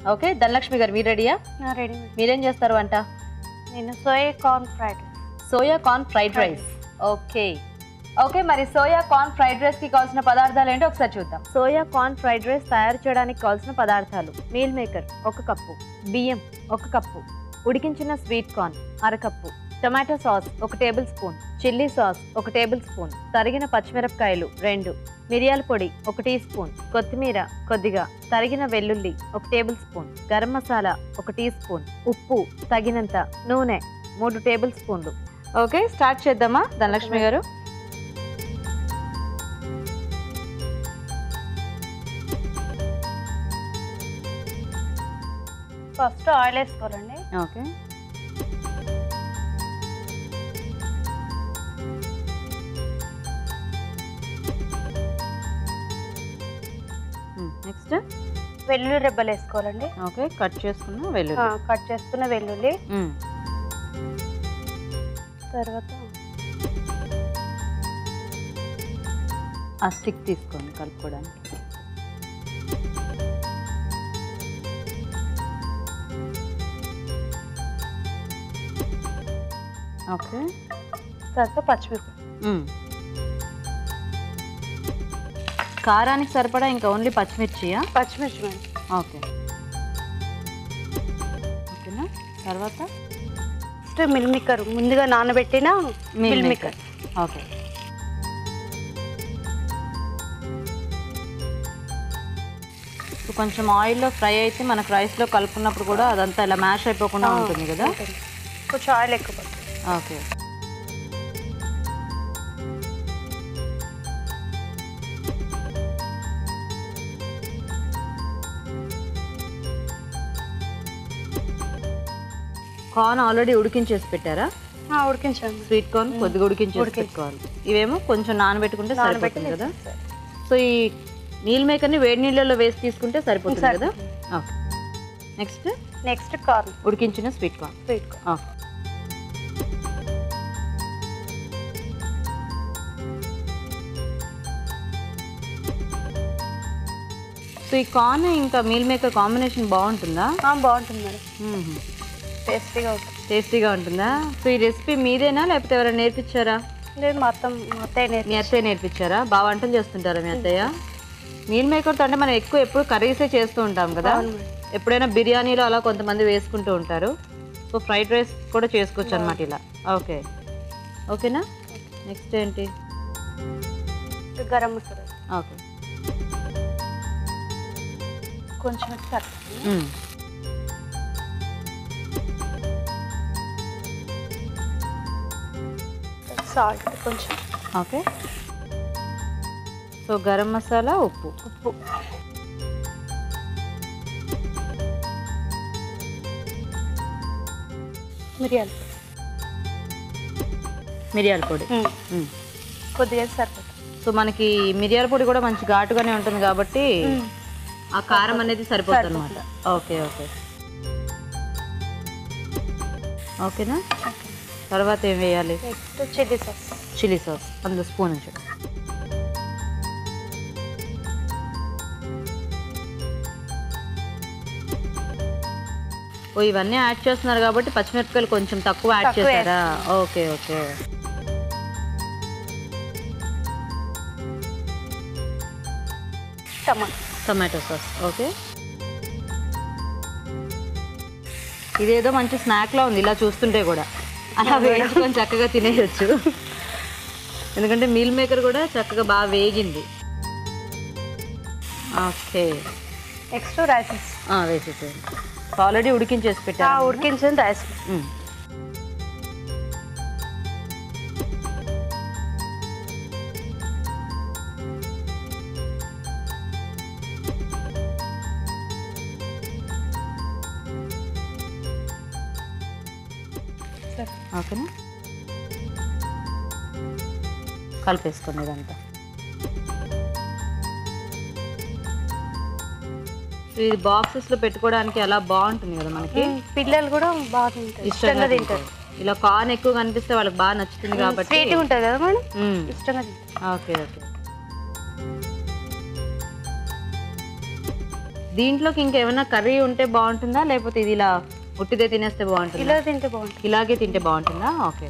Okay Dhanalakshmi గారు మీరు రెడీయా రెడీ మీరేం చేస్తారు వంట నేను soya corn fried soya corn fried rice okay okay మరి సోయా కార్న్ ఫ్రైడ్ రైస్ కి కావాల్సిన పదార్థాలు ఏంటో ఒకసారి చూద్దాం సోయా కార్న్ ఫ్రైడ్ రైస్ తయారు చేయడానికి కావాల్సిన పదార్థాలు మీల్ మేకర్ ఒక కప్పు బియ్యం ఒక కప్పు ఉడికించిన స్వీట్ కార్న్ అరకప్పు టొమాటో సాస్ ఒక టేబుల్ స్పూన్ చిల్లీ సాస్ ఒక టేబుల్ స్పూన్ తరిగిన పచ్చిమిరపకాయలు రెండు మిరియాల పొడి ఒక టీ స్పూన్ కొత్తిమీర కొద్దిగా తరిగిన వెల్లుల్లి ఒక టేబుల్ స్పూన్ గరం మసాలా ఒక టీ స్పూన్ ఉప్పు తగినంత నూనె మూడు టేబుల్ స్పూన్లు ఓకే స్టార్ట్ చేద్దామా ధనలక్ష్మి గారు ఫస్ట్ ఆయిల్ వేసుకోవాలండి ఓకే నెక్స్ట్ వెల్లుల్లి రెబ్బలు వేసుకోవాలండి ఓకే కట్ చేసుకున్న ఆ, వెల్లుల్లి కట్ చేసుకున్న వెల్లుల్లి మ్మ్. తర్వాత ఆ స్టిక్ తీసుకోండి కలుపుకోవడానికి ఓకే తర్వాత పచ్చిమిరపకాయ మ్మ్. కారానికి సరిపడా ఇంకా ఓన్లీ పచ్చిమిర్చియా పచ్చిమిర్చి మేడం ఓకే ఓకేనా తర్వాత ఫస్ట్ మిల్ మేకర్ ముందుగా నానబెట్టిన మిల్ మేకర్ ఓకే ఇప్పుడు కొంచెం ఆయిల్లో ఫ్రై అయితే మనకు రైస్లో కలుపుకున్నప్పుడు కూడా అదంతా ఇలా మ్యాష్ అయిపోకుండా ఉంటుంది కదా కొంచెం ఆయిల్ ఎక్కువ పడుతుంది ఓకే కార్న్ ఆల్రెడీ ఉడికించేసి పెట్టారా ఆ, ఉడికించండి స్వీట్ కార్న్ కొద్దిగా ఉడికించేసి ఉడికించి. పెట్టుకోవాలి ఇవేమో కొంచెం నానబెట్టుకుంటే నానబెట్టి సరిపోతుంది కదా వేసేస్తారు. సో ఈ నీల్ మేకర్ని వేడి నీళ్ళలో వేసి తీసుకుంటే సరిపోతుంది కదా సరిపోతుంది. ఓకే నెక్స్ట్ నెక్స్ట్ కార్న్ ఉడికించిన sweet corn sweet corn okay so ఈ కార్న్ ఇంకా మీల్ మేకర్ కాంబినేషన్ బాగుంటుందా ఆ, బాగుంటుంది మేడం టేస్టీగా ఉంటుంది టేస్టీగా ఉంటుందా సో ఈ రెసిపీ మీదేనా లేకపోతే ఎవరైనా నేర్పించారా లేదు మొత్తం మొత్తం మీ అత్తయ్య నేర్పించారా బాగా వంటలు చేస్తుంటారా మీ అత్తయ్య మీల్ మేకర్తో అంటే మనం ఎక్కువ ఎప్పుడు కర్రీసే చేస్తూ ఉంటాం కదా అవును మేడం. ఎప్పుడైనా బిర్యానీలో అలా కొంతమంది వేసుకుంటూ ఉంటారు సో ఫ్రైడ్ రైస్ కూడా చేసుకోవచ్చు అనమాట ఇలా ఓకే ఓకేనా నెక్స్ట్ ఏంటి గరం మసాలా ఓకే కొంచెం సరిపోతుంది మ్మ్. సాల్ట్ కొంచెం ఓకే సో గరం మసాలా ఉప్పు ఉప్పు మిరియాలు మిరియాల పొడి ఉమ్. మ్మ్. కొద్దిగా సరిపోతుంది సో మనకి మిరియాల పొడి కూడా మంచి ఘాటుగానే ఉంటుంది కాబట్టి ఉమ్. ఆ కారం అనేది సరిపోతుంది అనమాట ఓకే ఓకే ఓకేనా తర్వాత ఏం వేయాలి next chilli sauce chilli sauce అందులో స్పూన్ నుంచి ఓ ఇవన్నీ యాడ్ చేస్తున్నారు కాబట్టి పచ్చిమిరపకాయలు కొంచెం తక్కువ యాడ్ తక్కువ చేశారా ఓకే ఓకే టమాటా టమాటో సాస్ ఓకే ఇదేదో మంచి స్నాక్లా ఉంది ఇలా చూస్తుంటే కూడా అలా వేయించుకొని చక్కగా తినేయచ్చు ఎందుకంటే మీల్ మేకర్ కూడా చక్కగా బాగా వేగింది ఓకే నెక్స్ట్ రైసెస్ వేసేసేయండి ఆల్రెడీ ఉడికించేసి పెట్టారు ఉడికించిన రైస్ మ్మ్. ఓకేనా కలిపేసుకోండి ఇదంతా ఇది బాక్సెస్ లో పెట్టుకోవడానికి అలా బాగుంటుంది కదా మనకి పిల్లలు కూడా బాగా తింటారు ఇష్టంగా తింటారు ఇలా కార్న్ ఎక్కువ కనిపిస్తే వాళ్ళకి బాగా నచ్చుతుంది కాబట్టి స్వీట్ ఉంటుంది కదా మేడం మ్మ్. ఇష్టంగా తింటారు ఓకే ఓకే దీంట్లోకి ఇంకేమైనా కర్రీ ఉంటే బాగుంటుందా లేకపోతే ఇది ఇలా ఉట్టిదే తినేస్తే బాగుంటుందా ఇలా తింటే బాగుంటుంది ఇలాగే తింటే బాగుంటుందా ఓకే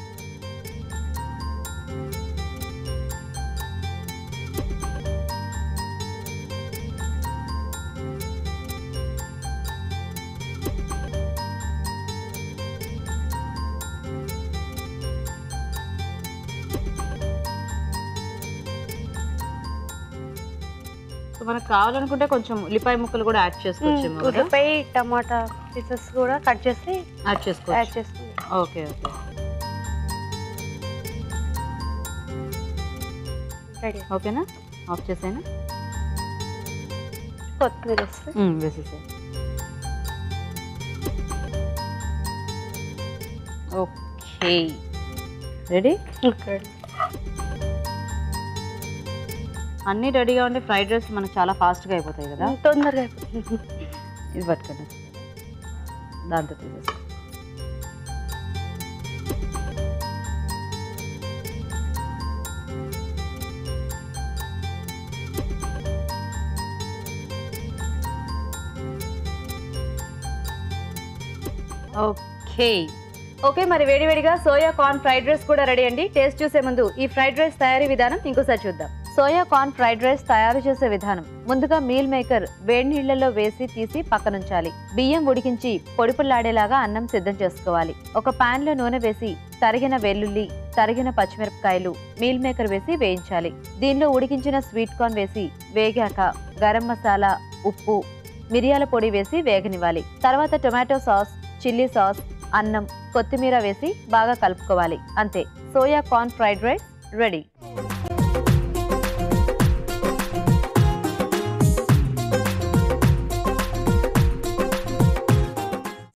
సో మనకు కావాలనుకుంటే కొంచెం ఉల్లిపాయ ముక్కలు కూడా యాడ్ చేసుకోవచ్చు ఉల్లిపాయ టమాటా పీసెస్ కూడా కట్ చేసి యాడ్ యాడ్ చేసుకోవచ్చు చేసుకుంది ఓకే ఓకే రెడీ ఓకేనా ఆఫ్ చేసేనా కొత్తిమీర వేస్తే వేసేసే ఓకే రెడీ రెడీ అన్నీ రెడీగా ఉంటే ఫ్రైడ్ రైస్ మనకు చాలా ఫాస్ట్గా అయిపోతాయి కదా తొందరగా అయిపోతుంది ఇది పట్టుకోండి దాంతో తీసేసి ఓకే ఓకే మరి వేడివేడిగా సోయా కార్న్ ఫ్రైడ్ రైస్ కూడా రెడీ అండి టేస్ట్ చూసే ముందు ఈ ఫ్రైడ్ రైస్ తయారీ విధానం ఇంకోసారి చూద్దాం సోయా కార్న్ ఫ్రైడ్ రైస్ తయారు చేసే విధానం ముందుగా మీల్ మేకర్ వేడి నీళ్లలో వేసి తీసి పక్కనుంచాలి బియ్యం ఉడికించి పొడిపుల్లాడేలాగా అన్నం సిద్ధం చేసుకోవాలి ఒక పాన్ లో నూనె వేసి తరిగిన వెల్లుల్లి తరిగిన పచ్చిమిరపకాయలు మీల్ మేకర్ వేసి వేయించాలి దీనిలో ఉడికించిన స్వీట్ కార్న్ వేసి వేగాక గరం మసాలా ఉప్పు మిరియాల పొడి వేసి వేగనివ్వాలి తర్వాత టొమాటో సాస్ చిల్లీ సాస్ అన్నం కొత్తిమీర వేసి బాగా కలుపుకోవాలి అంతే soya corn fried rice ready